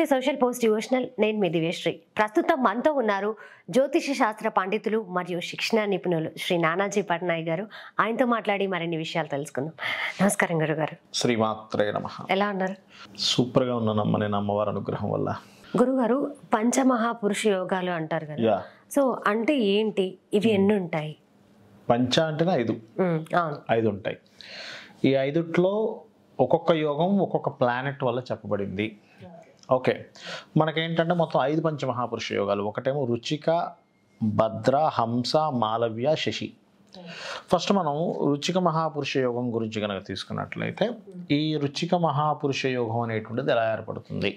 social post devotional నేను మీ దివ్యశ్రీ ప్రస్తుతం మనతో ఉన్నారు జ్యోతిష శాస్త్ర పండితులు మరియు శిక్షణ నిపుణులు శ్రీ నానాజీ పట్నాయక్ గారు ఆయనతో మాట్లాడి మరిన్ని విషయాలు తెలుసుకుందాం నమస్కారం గురుగారు శ్రీమాత్రే నమ ఎలా ఉన్నారు సూపర్గా ఉన్నానమ్మ నేను అమ్మవారి అనుగ్రహం వల్ల గురుగారు పంచమహాపురుష యోగాలు అంటారు కదా యా సో అంటే ఏంటి ఇవి ఎన్ని ఉంటాయి పంచ అంటేనే ఐదు ఉమ్, అవును ఐదు ఉంటాయి ఈ ఐదుట్లో ఒక్కొక్క యోగం ఒక్కొక్క ప్లానెట్ వల్ల చెప్పబడింది ఓకే మనకేంటంటే మొత్తం ఐదు పంచమహాపురుష యోగాలు ఒకటేమో రుచిక భద్ర హంస మాలవ్య శశి ఫస్ట్ మనం రుచిక మహాపురుష యోగం గురించి కనుక తీసుకున్నట్లయితే ఈ రుచిక మహాపురుష యోగం అనేటువంటిది ఎలా ఏర్పడుతుంది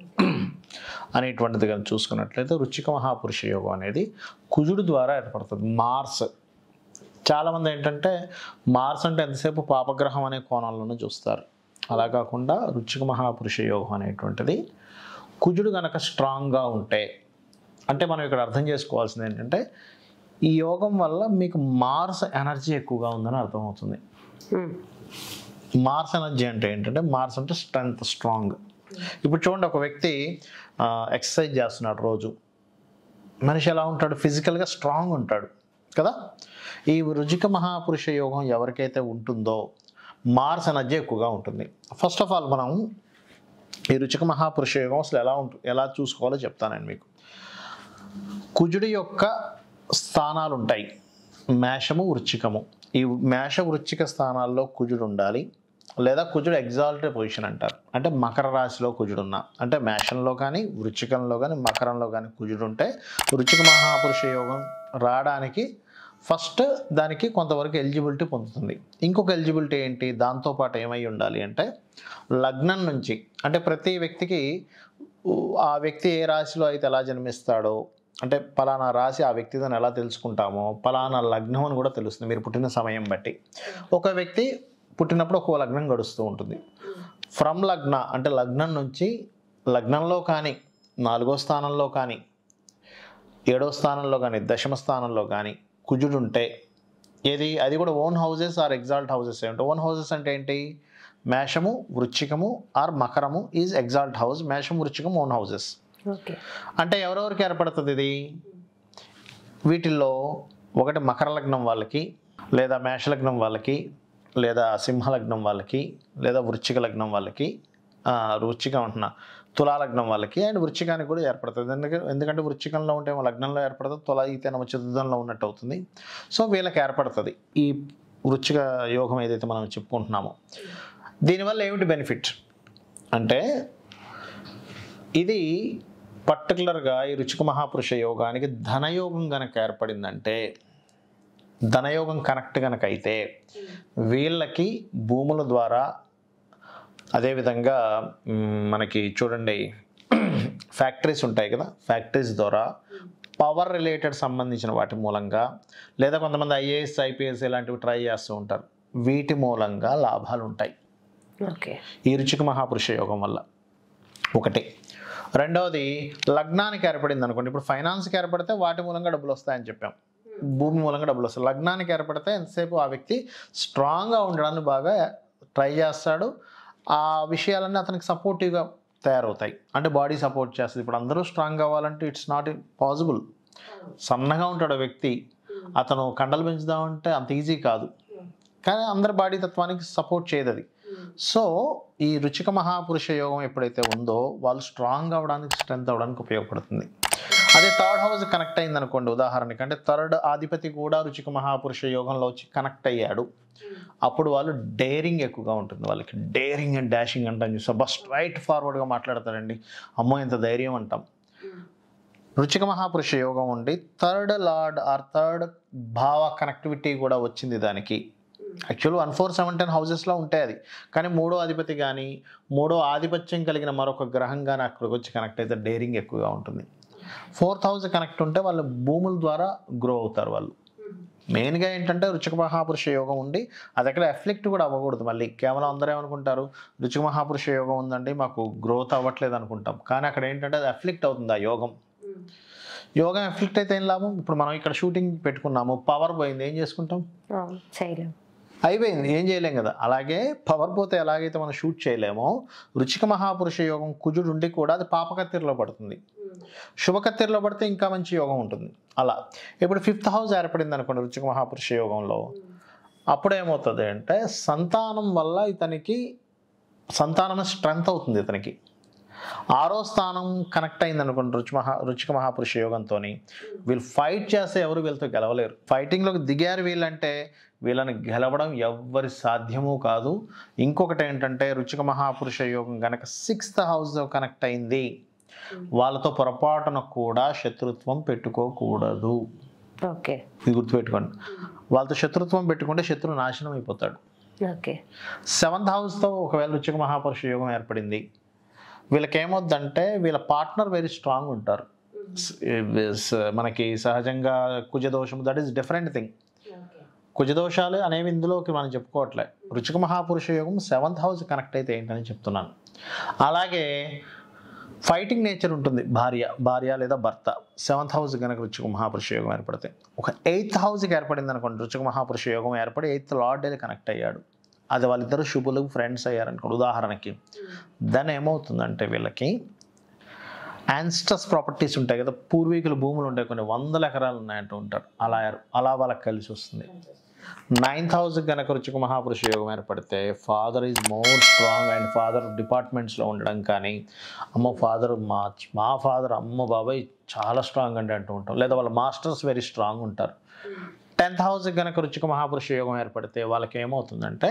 అనేటువంటిది కనుక చూసుకున్నట్లయితే రుచిక మహాపురుష యోగం అనేది కుజుడు ద్వారా ఏర్పడుతుంది మార్స్ చాలామంది ఏంటంటే మార్స్ అంటే ఎంతసేపు పాపగ్రహం అనే కోణంలోనే చూస్తారు అలా కాకుండా రుచిక మహాపురుష యోగం అనేటువంటిది కుజుడు కనుక స్ట్రాంగ్గా ఉంటే అంటే మనం ఇక్కడ అర్థం చేసుకోవాల్సింది ఏంటంటే ఈ యోగం వల్ల మీకు మార్స్ ఎనర్జీ ఎక్కువగా ఉందని అర్థమవుతుంది ఉమ్, మార్స్ ఎనర్జీ అంటే ఏంటంటే మార్స్ అంటే స్ట్రెంగ్త్ స్ట్రాంగ్ ఇప్పుడు చూడండి ఒక వ్యక్తి ఎక్సర్సైజ్ చేస్తున్నాడు రోజు మనిషి ఎలా ఉంటాడు ఫిజికల్గా స్ట్రాంగ్ ఉంటాడు కదా ఈ రుజిక మహాపురుష యోగం ఎవరికైతే ఉంటుందో మార్స్ ఎనర్జీ ఎక్కువగా ఉంటుంది ఫస్ట్ ఆఫ్ ఆల్ మనం ఈ రుచిక మహాపురుష యోగం అసలు ఎలా ఉంటుంది ఎలా చూసుకోవాలో చెప్తాను నేను మీకు కుజుడి యొక్క స్థానాలు ఉంటాయి మేషము వృచ్చికము ఈ మేష వృచ్చిక స్థానాల్లో కుజుడు ఉండాలి లేదా కుజుడు ఎగ్జాల్టెడ్ పొజిషన్ అంటారు అంటే మకర రాశిలో కుజుడు ఉన్న అంటే మేషంలో కానీ వృచ్చికంలో కానీ మకరంలో కానీ కుజుడు ఉంటే వృచ్చిక మహాపురుష యోగం రావడానికి ఫస్ట్ దానికి కొంతవరకు ఎలిజిబిలిటీ పొందుతుంది ఇంకొక ఎలిజిబిలిటీ ఏంటి దాంతోపాటు ఏమై ఉండాలి అంటే లగ్నం నుంచి అంటే ప్రతి వ్యక్తికి ఊ, ఆ వ్యక్తి ఏ రాశిలో అయితే ఎలా జన్మిస్తాడో అంటే పలానా రాశి ఆ వ్యక్తిదని ఎలా తెలుసుకుంటామో పలానా లగ్నం అని కూడా తెలుస్తుంది మీరు పుట్టిన సమయం బట్టి ఒక వ్యక్తి పుట్టినప్పుడు ఒక లగ్నం గడుస్తూ ఉంటుంది ఫ్రమ్ లగ్న అంటే లగ్నం నుంచి లగ్నంలో కానీ నాలుగో స్థానంలో కానీ ఏడో స్థానంలో కానీ దశమ స్థానంలో కానీ కుజుడు ఉంటే ఏది అది కూడా own houses or exalt houses ఏంటో ఓన్ హౌసెస్ అంటే ఏంటి మేషము వృచ్చికము ఆర్ మకరము ఈజ్ ఎగ్జాల్ట్ హౌస్ మేషం వృచ్చికం ఓన్ హౌసెస్ ఓకే అంటే ఎవరెవరికి ఏర్పడుతుంది ఇది వీటిల్లో ఒకటి మకర లగ్నం వాళ్ళకి లేదా మేష లగ్నం వాళ్ళకి లేదా సింహ లగ్నం వాళ్ళకి లేదా వృశ్చిక లగ్నం వాళ్ళకి ఆ, వృశ్చికం అంటున్నా తులా లగ్నం వాళ్ళకి అండ్ వృశ్చికానికి కూడా ఏర్పడుతుంది ఎందుకంటే ఎందుకంటే వృశ్చికంలో ఉంటే ఏమో లగ్నంలో ఏర్పడుతుంది తుల అయితే నమ్మ చతుర్థంలో ఉన్నట్టు అవుతుంది సో వీళ్ళకి ఏర్పడుతుంది ఈ వృశ్చిక యోగం ఏదైతే మనం చెప్పుకుంటున్నామో దీనివల్ల ఏమిటి బెనిఫిట్ అంటే ఇది పర్టికులర్గా ఈ రుచిక మహాపురుష యోగానికి ధనయోగం గనక ఏర్పడిందంటే ధనయోగం కనెక్ట్ గనక అయితే వీళ్ళకి భూముల ద్వారా అదేవిధంగా మ్, మనకి చూడండి ఫ్యాక్టరీస్ ఉంటాయి కదా ఫ్యాక్టరీస్ ద్వారా పవర్ రిలేటెడ్ సంబంధించిన వాటి మూలంగా లేదా కొంతమంది ఐఏఎస్ ఐపీఎస్ ఇలాంటివి ట్రై చేస్తూ ఉంటారు వీటి మూలంగా లాభాలు ఉంటాయి ఓకే ఈ రుచిక మహాపురుష యోగం వల్ల ఒకటి రెండవది లగ్నానికి ఏర్పడింది అనుకోండి ఇప్పుడు ఫైనాన్స్కి ఏర్పడితే వాటి మూలంగా డబ్బులు వస్తాయని చెప్పాం భూమి మూలంగా డబ్బులు వస్తాయి లగ్నానికి ఏర్పడితే ఎంతసేపు ఆ వ్యక్తి స్ట్రాంగ్గా ఉండడానికి బాగా ట్రై చేస్తాడు ఆ విషయాలన్నీ అతనికి సపోర్టివ్గా తయారవుతాయి అంటే బాడీ సపోర్ట్ చేస్తుంది ఇప్పుడు అందరూ స్ట్రాంగ్ కావాలంటే ఇట్స్ నాట్ పాసిబుల్ సన్నగా ఉంటాడు ఆ వ్యక్తి అతను కండలు పెంచుదామంటే అంత ఈజీ కాదు కానీ అందరి బాడీ తత్వానికి సపోర్ట్ చేయదు అది సో ఈ రుచిక మహాపురుష యోగం ఎప్పుడైతే ఉందో వాళ్ళు స్ట్రాంగ్ అవ్వడానికి స్ట్రెంత్ అవ్వడానికి ఉపయోగపడుతుంది అదే థర్డ్ హౌస్ కనెక్ట్ అయింది అనుకోండి ఉదాహరణకి అంటే థర్డ్ ఆధిపతి కూడా రుచిక మహాపురుష యోగంలో వచ్చి కనెక్ట్ అయ్యాడు అప్పుడు వాళ్ళు డేరింగ్ ఎక్కువగా ఉంటుంది వాళ్ళకి డేరింగ్ అండ్ డాషింగ్ అంటాం చూసా బస్ స్ట్రైట్ ఫార్వర్డ్గా మాట్లాడతారండి అమ్మో ఎంత ధైర్యం అంటాం రుచిక మహాపురుష యోగం ఉండి థర్డ్ లార్డ్ ఆర్ థర్డ్ భావ కనెక్టివిటీ కూడా వచ్చింది దానికి actual one four seven ten హౌసెస్లో ఉంటాయి అది కానీ మూడో అధిపతి కానీ మూడో ఆధిపత్యం కలిగిన మరొక గ్రహం కానీ అక్కడికి వచ్చి కనెక్ట్ అయితే డేరింగ్ ఎక్కువగా ఉంటుంది ఫోర్త్ హౌస్ కనెక్ట్ ఉంటే వాళ్ళు భూముల ద్వారా గ్రో అవుతారు వాళ్ళు మెయిన్గా ఏంటంటే రుచిక మహాపురుష యోగం ఉండి అది అక్కడ ఎఫ్లెక్ట్ కూడా అవ్వకూడదు మళ్ళీ కేవలం అందరూ ఏమనుకుంటారు రుచిక మహాపురుష యోగం ఉందండి మాకు గ్రోత్ అవ్వట్లేదు అనుకుంటాం కానీ అక్కడ ఏంటంటే అది ఎఫ్లెక్ట్ అవుతుంది ఆ యోగం యోగం ఎఫ్లెక్ట్ అయితే ఏం లాభం ఇప్పుడు మనం ఇక్కడ షూటింగ్ పెట్టుకున్నాము పవర్ పోయింది ఏం చేసుకుంటాం అవును, చేయలేం అయిపోయింది ఏం చేయలేం కదా అలాగే పవర్ పోతే ఎలాగైతే మనం షూట్ చేయలేమో రుచిక మహాపురుష యోగం కుజుడు ఉండి కూడా అది పాపకత్తిరిలో పడుతుంది శుభకత్తిరిలో పడితే ఇంకా మంచి యోగం ఉంటుంది అలా ఇప్పుడు ఫిఫ్త్ హౌస్ ఏర్పడింది అనుకోండి రుచిక మహాపురుష యోగంలో అప్పుడు ఏమవుతుంది అంటే సంతానం వల్ల ఇతనికి సంతానం స్ట్రెంగ్త్ అవుతుంది ఇతనికి ఆరో స్థానం కనెక్ట్ అయింది అనుకోండి రుచి మహా రుచిక మహాపురుష యోగంతో వీళ్ళు ఫైట్ చేస్తే ఎవరు వీళ్ళతో గెలవలేరు ఫైటింగ్లోకి దిగారు వీళ్ళంటే వీళ్ళని గెలవడం ఎవ్వరి సాధ్యమూ కాదు ఇంకొకటి ఏంటంటే రుచిక మహాపురుష యోగం కనుక సిక్స్త్ హౌస్ కనెక్ట్ అయింది వాళ్ళతో పొరపాటున కూడా శత్రుత్వం పెట్టుకోకూడదు ఓకే ఇది గుర్తుపెట్టుకోండి వాళ్ళతో శత్రుత్వం పెట్టుకుంటే శత్రువు నాశనం అయిపోతాడు ఓకే సెవెంత్ హౌస్తో ఒకవేళ రుచిక మహాపురుష యోగం ఏర్పడింది వీళ్ళకి ఏమొద్దంటే వీళ్ళ పార్ట్నర్ వెరీ స్ట్రాంగ్ ఉంటారు స- స- మనకి సహజంగా కుజదోషం దట్ ఈస్ డిఫరెంట్ థింగ్ కుజదోషాలు అనేవి ఇందులోకి మనం చెప్పుకోవట్లే రుచిక మహాపురుష యోగం సెవెంత్ హౌస్ కనెక్ట్ అయితే ఏంటని చెప్తున్నాను అలాగే ఫైటింగ్ నేచర్ ఉంటుంది భార్య భార్య లేదా భర్త సెవెంత్ హౌస్ కనుక రుచిక మహాపురుష యోగం ఏర్పడితే ఒక ఎయిత్ హౌస్కి ఏర్పడింది అనుకోండి రుచిక మహాపురుష యోగం ఏర్పడి ఎయిత్ లార్డ్ డేకి కనెక్ట్ అయ్యాడు అది వాళ్ళిద్దరు శుభులు ఫ్రెండ్స్ అయ్యారనుకోండి ఉదాహరణకి దాని ఏమవుతుందంటే వీళ్ళకి యాన్స్టస్ ప్రాపర్టీస్ ఉంటాయి కదా పూర్వీకుల భూములు ఉంటాయి కొన్ని వందల ఎకరాలు ఉన్నాయంటూ ఉంటారు అలా అలా వాళ్ళకి కలిసి వస్తుంది నైన్త్ హౌస్ కనుక రుచిక మహాపురుష యోగం ఏర్పడితే father is more strong and father డిపార్ట్మెంట్స్లో ఉండడం కానీ అమ్మ ఫాదర్ మా మా ఫాదర్ అమ్మ బాబాయ్ చాలా స్ట్రాంగ్ అండి అంటూ ఉంటాం లేదా వాళ్ళ మాస్టర్స్ వెరీ స్ట్రాంగ్ ఉంటారు టెన్త్ హౌస్ కనుక రుచిక మహాపురుష యోగం ఏర్పడితే వాళ్ళకి ఏమవుతుందంటే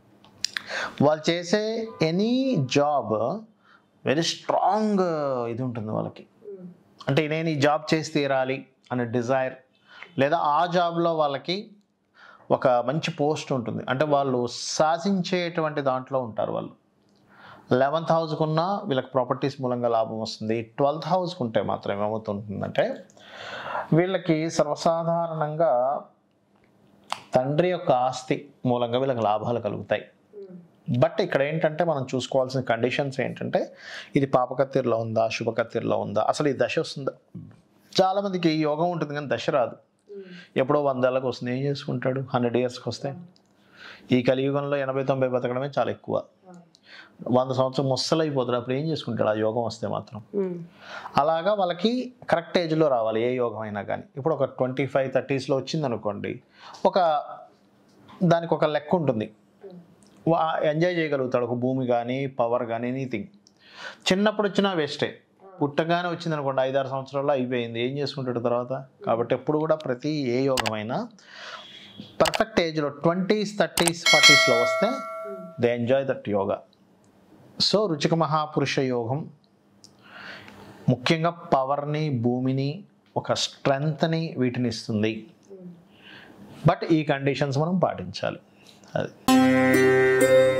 వాళ్ళు చేసే ఎనీ జాబ్ వెరీ స్ట్రాంగ్ ఇది ఉంటుంది వాళ్ళకి అంటే నేను ఈ జాబ్ చేసి తీరాలి అనే డిజైర్ లేదా ఆ జాబ్లో వాళ్ళకి ఒక మంచి పోస్ట్ ఉంటుంది అంటే వాళ్ళు శాసించేటువంటి దాంట్లో ఉంటారు వాళ్ళు లెవెంత్ హౌస్కి ఉన్న వీళ్ళకి ప్రాపర్టీస్ మూలంగా లాభం వస్తుంది ట్వెల్త్ హౌస్కి ఉంటే మాత్రం ఏమవుతుంటుందంటే వీళ్ళకి సర్వసాధారణంగా తండ్రి యొక్క ఆస్తి మూలంగా వీళ్ళకి లాభాలు కలుగుతాయి బట్ ఇక్కడ ఏంటంటే మనం చూసుకోవాల్సిన కండిషన్స్ ఏంటంటే ఇది పాపకత్తిరిలో ఉందా శుభకత్తిరిలో ఉందా అసలు ఈ దశ వస్తుందా చాలామందికి ఈ యోగం ఉంటుంది కానీ దశ రాదు ఎప్పుడో వందేళ్ళకి వస్తుంది ఏం చేసుకుంటాడు హండ్రెడ్ ఇయర్స్కి వస్తే ఈ కలియుగంలో ఎనభై తొంభై బతకడమే చాలా ఎక్కువ వంద సంవత్సరం ముස්සలు అయిపోతాడు అప్పుడు ఏం చేసుకుంటాడు ఆ యోగం వస్తే మాత్రం అలాగా వాళ్ళకి కరెక్ట్ ఏజ్లో రావాలి ఏ యోగం అయినా కానీ ఇప్పుడు ఒక ట్వంటీ ఫైవ్ థర్టీస్లో వచ్చింది అనుకోండి ఒక దానికి ఒక లెక్క ఉంటుంది ఎంజాయ్ చేయగలుగుతాడు ఒక భూమి కానీ పవర్ కానీ ఎనీథింగ్ చిన్నప్పుడు వచ్చినా వేస్టే పుట్టగానే వచ్చింది అనుకోండి ఐదారు సంవత్సరాల్లో అయిపోయింది ఏం చేసుకుంటాడు తర్వాత కాబట్టి ఎప్పుడు కూడా ప్రతి ఏ యోగమైనా పర్ఫెక్ట్ ఏజ్లో ట్వంటీస్ థర్టీస్ ఫార్టీస్లో వస్తే they enjoy that yoga so రుచిక మహాపురుష యోగం ముఖ్యంగా పవర్ని భూమిని ఒక స్ట్రెంగ్త్ని వీటిని ఇస్తుంది బట్ ఈ కండిషన్స్ మనం పాటించాలి అది